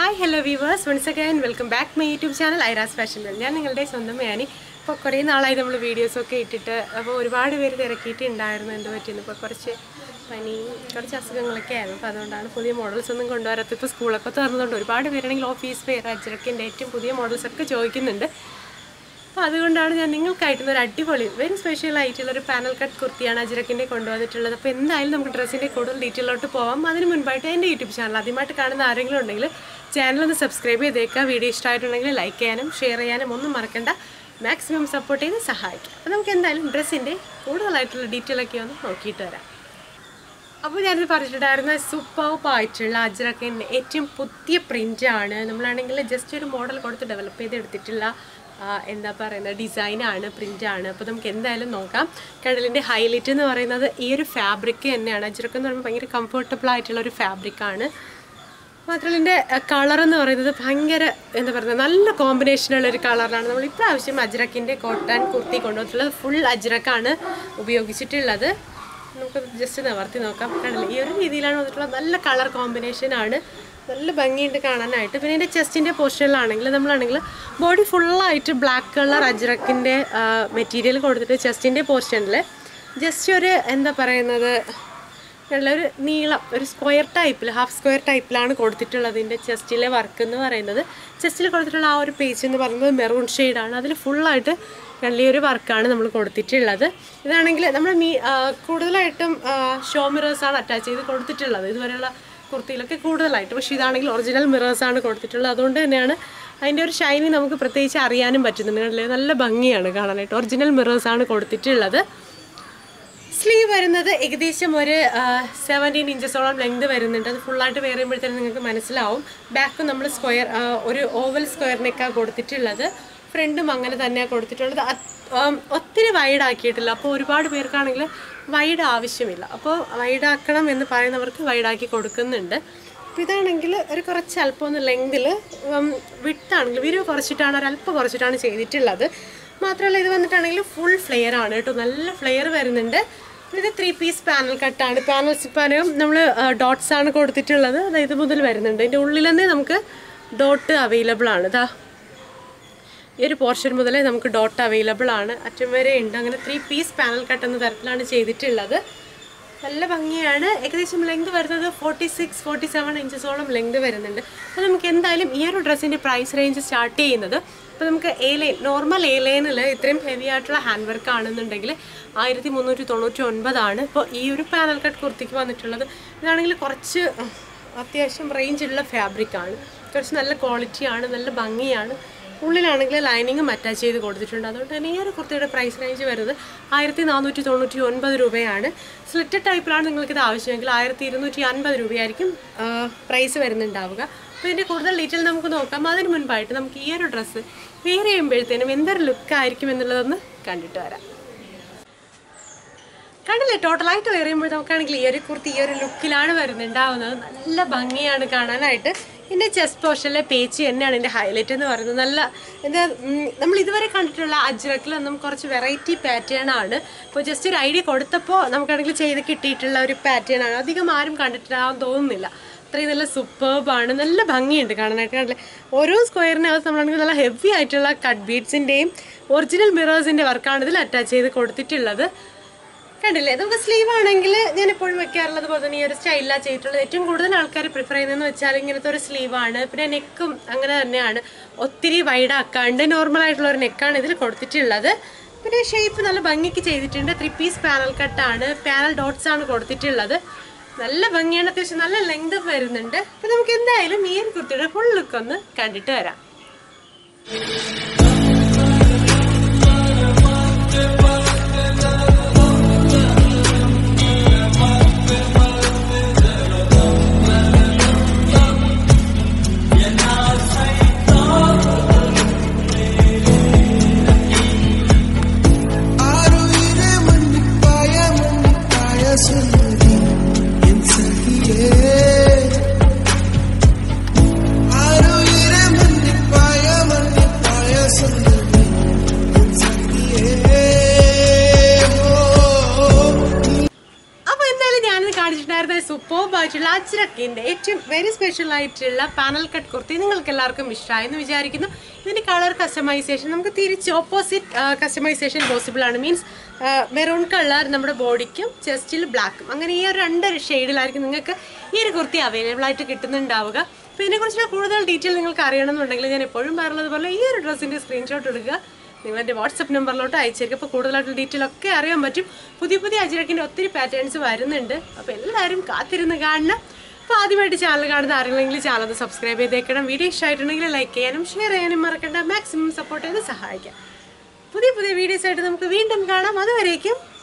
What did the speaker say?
Hi hello viewers once again welcome back my YouTube channel Aira's fashion world ഞാൻ നിങ്ങളുടെ സ്വന്തം ഞാനി ഇപ്പോൾ കുറേ നാളായി നമ്മൾ വീഡിയോസൊക്കെ ഇട്ടിട്ട് അപ്പോൾ ഒരുപാട് പേര് തിരക്കിയിട്ടുണ്ടായിരുന്നു എന്ത് പറ്റിയെന്ന് ഇപ്പോൾ കുറച്ച് പനി കുറച്ച് അസുഖങ്ങളൊക്കെ ആയിരുന്നു അപ്പോൾ അതുകൊണ്ടാണ് പുതിയ മോഡൽസ് ഒന്നും കൊണ്ടുവരാത്ത ഇപ്പോൾ സ്കൂളൊക്കെ തുറന്നുകൊണ്ട് ഒരുപാട് പേരാണെങ്കിൽ ഓഫീസ് വെയർ അജ്രക്കിൻ്റെ ഏറ്റവും പുതിയ മോഡൽസ് ഒക്കെ ചോദിക്കുന്നുണ്ട് അപ്പോൾ അതുകൊണ്ടാണ് ഞാൻ നിങ്ങൾക്കായിട്ടുള്ള ഒരു അടിപൊളി വെരി സ്പെഷ്യൽ ആയിട്ടുള്ള ഒരു പാനൽ കട്ട് കുർത്തിയാണ് അജിറക്കിൻ്റെ കൊണ്ടുവന്നിട്ടുള്ളത് അപ്പോൾ എന്തായാലും നമുക്ക് ഡ്രസ്സിൻ്റെ കൂടുതൽ ഡീറ്റെയിലോട്ട് പോവാം അതിന് മുൻപായിട്ട് എൻ്റെ യൂട്യൂബ് ചാനൽ ആദ്യമായിട്ട് കാണുന്ന ആരെങ്കിലും ഉണ്ടെങ്കിൽ ചാനൽ ഒന്ന് സബ്സ്ക്രൈബ് ചെയ്തേക്കുക വീഡിയോ ഇഷ്ടമായിട്ടുണ്ടെങ്കിൽ ലൈക്ക് ചെയ്യാനും ഷെയർ ചെയ്യാനും ഒന്നും മറക്കണ്ട മാക്സിമം സപ്പോർട്ട് ചെയ്ത് സഹായിക്കാം അപ്പോൾ നമുക്ക് എന്തായാലും ഡ്രസ്സിൻ്റെ കൂടുതലായിട്ടുള്ള ഡീറ്റെയിൽ ഒക്കെ ഒന്ന് നോക്കിയിട്ട് വരാം അപ്പോൾ ഞാനിത് പറഞ്ഞിട്ടുണ്ടായിരുന്ന സൂപ്പർബ് ആയിട്ടുള്ള അജ്രക്കിൻ്റെ ഏറ്റവും പുതിയ പ്രിൻ്റാണ് നമ്മളാണെങ്കിൽ ജസ്റ്റ് ഒരു മോഡൽ കൊടുത്ത് ഡെവലപ്പ് ചെയ്തെടുത്തിട്ടുള്ള ആ, എന്താ പറയുന്നത് ഡിസൈനാണ് പ്രിൻ്റാണ് അപ്പോൾ നമുക്ക് എന്തായാലും നോക്കാം കടലിൻ്റെ ഹൈലൈറ്റ് എന്ന് പറയുന്നത് ഈ ഒരു ഫാബ്രിക് തന്നെയാണ് അജ്രക്ക് എന്ന് പറയുമ്പോൾ ഭയങ്കര കംഫർട്ടബിൾ ആയിട്ടുള്ള ഒരു ഫാബ്രിക്കാണ് മാത്രമല്ല ഇതിൻ്റെ കളർ എന്ന് പറയുന്നത് ഭയങ്കര എന്താ പറയുക നല്ല കോമ്പിനേഷനുള്ള ഒരു കളറാണ് നമ്മൾ ഇപ്രാവശ്യം അജ്രക്കിൻ്റെ കോട്ടൺ കുർത്തി കൊണ്ടുവന്നിട്ടുള്ളത് ഫുൾ അജ്രക്കാണ് ഉപയോഗിച്ചിട്ടുള്ളത് നമുക്ക് ജസ്റ്റ് നിവർത്തി നോക്കാം കണ്ടില്ലേ ഈ ഒരു രീതിയിലാണ് വന്നിട്ടുള്ളത് നല്ല കളർ കോമ്പിനേഷനാണ് നല്ല ഭംഗിയുണ്ട് കാണാനായിട്ട് പിന്നെ ഇതിൻ്റെ ചെസ്റ്റിൻ്റെ പോർഷനിലാണെങ്കിൽ നമ്മളാണെങ്കിൽ ബോഡി ഫുള്ളായിട്ട് ബ്ലാക്ക് കളർ അജ്രക്കിൻ്റെ മെറ്റീരിയൽ കൊടുത്തിട്ട് ചെസ്റ്റിൻ്റെ പോർഷനിൽ ജസ്റ്റ് ഒരു എന്താ പറയുന്നത് ഉള്ള ഒരു നീളം ഒരു സ്ക്വയർ ടൈപ്പിൽ ഹാഫ് സ്ക്വയർ ടൈപ്പിലാണ് കൊടുത്തിട്ടുള്ളത് ഇതിൻ്റെ ചെസ്റ്റിലെ വർക്ക് എന്ന് പറയുന്നത് ചെസ്റ്റിൽ കൊടുത്തിട്ടുള്ള ആ ഒരു പേജ് എന്ന് പറയുന്നത് മെറൂൺ ഷെയ്ഡാണ് അതിൽ ഫുള്ളായിട്ട് വലിയൊരു വർക്കാണ് നമ്മൾ കൊടുത്തിട്ടുള്ളത് ഇതാണെങ്കിൽ നമ്മൾ മീ ആ, കൂടുതലായിട്ടും ഷോ മിറേഴ്സാണ് അറ്റാച്ച് ചെയ്ത് കൊടുത്തിട്ടുള്ളത് ഇതുവരെയുള്ള കുർത്തിയിലൊക്കെ കൂടുതലായിട്ട് പക്ഷേ ഇതാണെങ്കിൽ ഒറിജിനൽ മിറേഴ്സാണ് കൊടുത്തിട്ടുള്ളത് അതുകൊണ്ട് തന്നെയാണ് അതിൻ്റെ ഒരു ഷൈനിങ് നമുക്ക് പ്രത്യേകിച്ച് അറിയാനും പറ്റുന്നുണ്ട് കണ്ടില്ലേ? നല്ല ഭംഗിയാണ് കാണാനായിട്ട് ഒറിജിനൽ മിറേഴ്സാണ് കൊടുത്തിട്ടുള്ളത് സ്ലീവ് വരുന്നത് ഏകദേശം ഒരു സെവൻറ്റീൻ ഇഞ്ചസോളം ലെങ്ത് വരുന്നുണ്ട് അത് ഫുള്ളായിട്ട് വേറെ ചെയ്യുമ്പോഴത്തേനും നിങ്ങൾക്ക് മനസ്സിലാവും ബാക്ക് നമ്മൾ സ്ക്വയർ ഒരു ഓവൽ സ്ക്വയർ നെക്കാണ് കൊടുത്തിട്ടുള്ളത് ഫ്രണ്ടും അങ്ങനെ തന്നെയാണ് കൊടുത്തിട്ടുള്ളത് അത് ആം, ഒത്തിരി വൈഡ് ആക്കിയിട്ടില്ല അപ്പോൾ ഒരുപാട് പേർക്കാണെങ്കിൽ വൈഡ് ആവശ്യമില്ല അപ്പോൾ വൈഡ് ആക്കണം എന്ന് പറയുന്നവർക്ക് വൈഡാക്കി കൊടുക്കുന്നുണ്ട് അപ്പോൾ ഇതാണെങ്കിൽ ഒരു കുറച്ച് അല്പം ഒന്ന് ലെങ്തിൽ വിട്ടാണെങ്കിൽ വിരിവ് കുറച്ചിട്ടാണ് ഒരു അല്പം കുറച്ചിട്ടാണ് ചെയ്തിട്ടുള്ളത് മാത്രമല്ല ഇത് വന്നിട്ടാണെങ്കിൽ ഫുൾ ഫ്ലെയർ ആണ് കേട്ടോ നല്ല ഫ്ലെയർ വരുന്നുണ്ട് ഇത് ത്രീ പീസ് പാനൽ കട്ടാണ് പാനൽ സിപ്പാനും നമ്മൾ ഡോട്ട്സ് ആണ് കൊടുത്തിട്ടുള്ളത് അതായത് ഇത് മുതൽ വരുന്നുണ്ട് ഇതിൻ്റെ ഉള്ളിൽ തന്നെ നമുക്ക് ഡോട്ട് അവൈലബിൾ ആണ് ഇതാ ഈ ഒരു പോർഷൻ മുതലേ നമുക്ക് ഡോട്ട് അവൈലബിൾ ആണ് അറ്റം വരെ ഉണ്ട് അങ്ങനെ ത്രീ പീസ് പാനൽ കട്ട് എന്ന തരത്തിലാണ് ചെയ്തിട്ടുള്ളത് നല്ല ഭംഗിയാണ് ഏകദേശം ലെങ്ത് വരുന്നത് ഫോർട്ടി സിക്സ് ഫോർട്ടി സെവൻ ഇഞ്ചസോളം ലെങ്ത് വരുന്നുണ്ട് അപ്പോൾ നമുക്ക് എന്തായാലും ഈ ഒരു ഡ്രസ്സിൻ്റെ പ്രൈസ് റേഞ്ച് സ്റ്റാർട്ട് ചെയ്യുന്നത് ഇപ്പോൾ നമുക്ക് എ ലൈൻ നോർമൽ എ ലൈനിൽ ഇത്രയും ഹെവി ആയിട്ടുള്ള ഹാൻഡ് വർക്ക് ആണെന്നുണ്ടെങ്കിൽ ആയിരത്തി മുന്നൂറ്റി തൊണ്ണൂറ്റി ഒൻപതാണ് ഇപ്പോൾ ഈ ഒരു പാനൽ കട്ട് കുർത്തിക്ക് വന്നിട്ടുള്ളത് ഇതാണെങ്കിൽ കുറച്ച് അത്യാവശ്യം റേഞ്ചുള്ള ഫാബ്രിക്കാണ് കുറച്ച് നല്ല ക്വാളിറ്റിയാണ് നല്ല ഭംഗിയാണ് ഉള്ളിലാണെങ്കിൽ ലൈനിങ്ങും അറ്റാച്ച് ചെയ്ത് കൊടുത്തിട്ടുണ്ട് അതുകൊണ്ട് തന്നെ ഈ ഒരു കുർത്തിയുടെ പ്രൈസ് റേഞ്ച് വരുന്നത് ആയിരത്തി നാനൂറ്റി തൊണ്ണൂറ്റി ഒൻപത് രൂപയാണ് സ്ലിറ്റ് ടൈപ്പിലാണ് നിങ്ങൾക്കിത് ആവശ്യമെങ്കിൽ ആയിരത്തി ഇരുന്നൂറ്റി അൻപത് രൂപയായിരിക്കും പ്രൈസ് വരുന്നുണ്ടാവുക അപ്പോൾ ഇതിൻ്റെ കൂടുതൽ ഡീറ്റെയിൽ നമുക്ക് നോക്കാം അതിന് മുൻപായിട്ട് നമുക്ക് ഈ ഒരു ഡ്രസ്സ് വെയർ ചെയ്യുമ്പോഴത്തേനും എന്തൊരു ലുക്കായിരിക്കും എന്നുള്ളതൊന്ന് കണ്ടിട്ട് വരാം കണ്ടില്ലേ ടോട്ടലായിട്ട് വെയർ ചെയ്യുമ്പോൾ നമുക്കാണെങ്കിൽ ഈ ഒരു കുർത്തി ഈ ഒരു ലുക്കിലാണ് വരുന്നുണ്ടാവുന്നത് നല്ല ഭംഗിയാണ് കാണാനായിട്ട് ഇതിൻ്റെ ചെസ്റ്റ് പോർഷനിലെ പേച്ച് തന്നെയാണ് ഇതിൻ്റെ ഹൈലൈറ്റ് എന്ന് പറയുന്നത് നല്ല എന്താ ഉം, നമ്മൾ ഇതുവരെ കണ്ടിട്ടുള്ള അജ്രക്കിലൊന്നും കുറച്ച് വെറൈറ്റി പാറ്റേൺ ആണ് ഇപ്പോൾ ജസ്റ്റ് ഒരു ഐഡിയ കൊടുത്തപ്പോൾ നമുക്കാണെങ്കിൽ ചെയ്ത് കിട്ടിയിട്ടുള്ള ഒരു പാറ്റേൺ ആണ് അധികം ആരും കണ്ടിട്ടില്ലാന്ന് തോന്നുന്നില്ല അത്രയും നല്ല സൂപ്പർബാണ് നല്ല ഭംഗിയുണ്ട് കാണാനായിട്ട് കണ്ടില്ലേ ഓരോ സ്ക്വയറിനകത്ത് നമ്മളാണെങ്കിൽ നല്ല ഹെവി ആയിട്ടുള്ള കട്ട് ബീഡ്സിൻ്റെയും ഒറിജിനൽ മിറേഴ്സിൻ്റെ വർക്കാണ് ഇതിൽ അറ്റാച്ച് ചെയ്ത് കൊടുത്തിട്ടുള്ളത് കണ്ടില്ലേ നമുക്ക് സ്ലീവ് ആണെങ്കിൽ ഞാൻ എപ്പോഴും വെക്കാറുള്ളത് പോലെ തന്നെ ഈ ഒരു സ്റ്റൈലിലാണ് ചെയ്തിട്ടുള്ളത് ഏറ്റവും കൂടുതൽ ആൾക്കാർ പ്രിഫർ ചെയ്യുന്നതെന്ന് വെച്ചാൽ ഇങ്ങനത്തെ ഒരു സ്ലീവാണ് പിന്നെ നെക്കും അങ്ങനെ തന്നെയാണ് ഒത്തിരി വൈഡ് ആക്കാണ്ട് നോർമൽ ആയിട്ടുള്ള ഒരു നെക്കാണ് ഇതിൽ കൊടുത്തിട്ടുള്ളത് പിന്നെ ഷേപ്പ് നല്ല ഭംഗിക്ക് ചെയ്തിട്ടുണ്ട് ത്രീ പീസ് പാനൽ കട്ടാണ് പാനൽ ഡോട്ട്സ് ആണ് കൊടുത്തിട്ടുള്ളത് നല്ല ഭംഗിയാണ് അത്യാവശ്യം നല്ല ലെങ്ത് വരുന്നുണ്ട് അപ്പം നമുക്ക് എന്തായാലും ഈ ഒരു കുർത്തിയുടെ ഫുൾ ലുക്ക് ഒന്ന് കണ്ടിട്ട് വരാം ஆருயிரே மன்னிப்பாய மன்னிப்பாய சொல்லி என் சகியே ஆருயிரே மன்னிப்பாய மன்னிப்பாய ആയിട്ടുള്ള അജ്രക്കിൻ്റെ ഏറ്റവും വെരി സ്പെഷ്യൽ ആയിട്ടുള്ള പാനൽ കട്ട് കുർത്തി നിങ്ങൾക്ക് എല്ലാവർക്കും ഇഷ്ടമായെന്ന് വിചാരിക്കുന്നു ഇതിൻ്റെ കളർ കസ്റ്റമൈസേഷൻ നമുക്ക് തിരിച്ച് ഓപ്പോസിറ്റ് കസ്റ്റമൈസേഷൻ പോസിബിൾ ആണ് മീൻസ് മെറൂൺ കളർ നമ്മുടെ ബോഡിക്കും ചെസ്റ്റിൽ ബ്ലാക്കും അങ്ങനെ ഈ ഒരു രണ്ട് ഷെയ്ഡിലായിരിക്കും നിങ്ങൾക്ക് ഈ ഒരു കുർത്തി അവൈലബിൾ ആയിട്ട് കിട്ടുന്നുണ്ടാവുക അപ്പോൾ ഇതിനെക്കുറിച്ചുള്ള കൂടുതൽ ഡീറ്റെയിൽ നിങ്ങൾക്ക് അറിയണമെന്നുണ്ടെങ്കിൽ ഞാൻ എപ്പോഴും പറയുന്നത് പോലെ ഈ ഒരു ഡ്രസ്സിൻ്റെ സ്ക്രീൻഷോട്ട് എടുക്കുക നിങ്ങൾ എൻ്റെ വാട്സപ്പ് നമ്പറിലോട്ട് അയച്ചേക്കും അപ്പോൾ കൂടുതലായിട്ടുള്ള ഡീറ്റെയിൽ ഒക്കെ അറിയാൻ പറ്റും പുതിയ പുതിയ അജിറക്കിൻ്റെ ഒത്തിരി പാറ്റേൺസ് വരുന്നുണ്ട് അപ്പോൾ എല്ലാവരും കാത്തിരുന്ന് കാണണം അപ്പോൾ ആദ്യമായിട്ട് ചാനൽ കാണുന്ന ആരെങ്കിലും ചാനൽ ഒന്ന് സബ്സ്ക്രൈബ് ചെയ്തേക്കണം വീഡിയോ ഇഷ്ടമായിട്ടുണ്ടെങ്കിൽ ലൈക്ക് ചെയ്യാനും ഷെയർ ചെയ്യാനും മറക്കണ്ട മാക്സിമം സപ്പോർട്ട് ചെയ്ത് സഹായിക്കാം പുതിയ പുതിയ വീഡിയോസ് ആയിട്ട് നമുക്ക് വീണ്ടും കാണാം അതുവരേക്കും